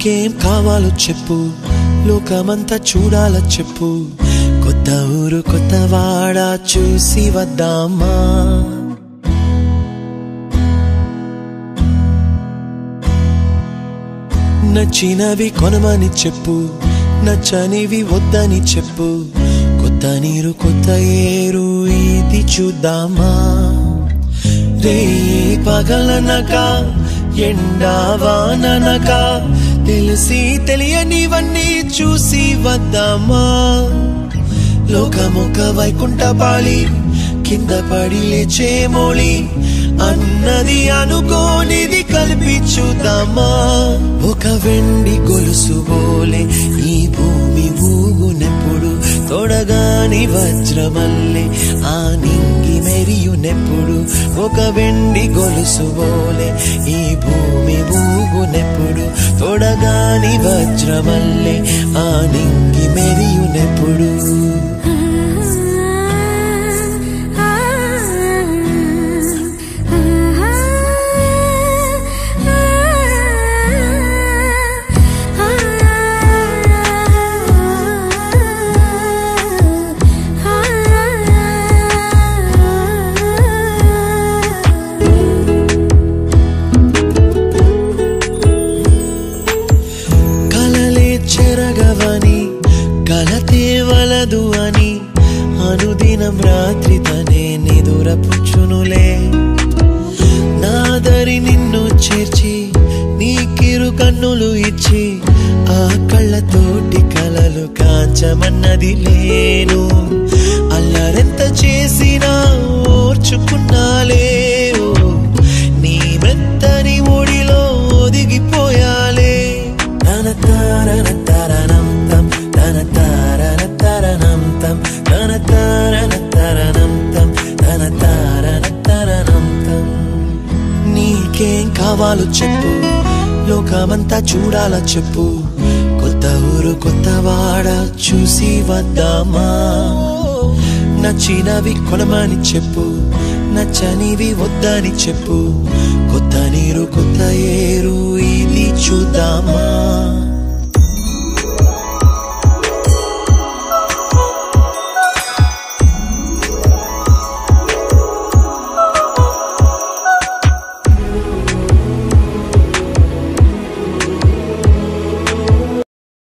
నీకేం కావాలో చెప్పు లోకమంతా చూడాల చెప్పు కొత్త ఊరు కొత్త వాడ చూసి వద్దామా నచ్చినవి కొనమని చెప్పు నచ్చనివి వద్దని చెప్పు కొత్త నీరు కొత్త ఏరు ఇది చూద్దామా రే పగలనక ఎండావాననక తెలిసి తెలియనివన్నీ చూసి వద్దామా లోకమొక వైకుంఠపాళి కింద పడి లేచే మోళి అన్నది అనుకోనిది కలిపి చూద్దామా ఒక వెండి గొలుసు బోలే ఈ భూమి ఊగునెప్పుడు తొడగాని వజ్రమల్లే ఆ నింగి మెరియునెప్పుడు ఒక వెండి గొలుసు బోలే ఈ భూమి ఊగునెప్పుడు తొడగాని వజ్రమల్లే ఆ నింగి మెరియునెప్పుడు కలలే చెరగవని కలతే వలదు అని అనుదినం రాత్రి తనే నిదురపుచ్చునులే నాదరి నిన్ను చేర్చి నీకిరు కన్నులు ఇచ్చి ఆ కళ్ళతోటి కలలు కాంచమన్నది లేను అల్లరెంత చేసినా ఓర్చుకున్నాలే ఓ, నీ మెత్తని ఒడిలో ఒదిగిపోయాలే తన తారన తరణం తం తన తారన తరణం తం తన తారన తరణం తం తన తారన తరణం తం నీకేం కావాలో చెప్పు లోకమంతా చూడాల చెప్పు కొత్త ఊరు కొత్త వాడ చూసి వద్దామా నచ్చినవి కొనమని చెప్పు నచ్చనివి వద్దని చెప్పు కొత్త నీరు కొత్త ఏరు ఇది చూద్దామా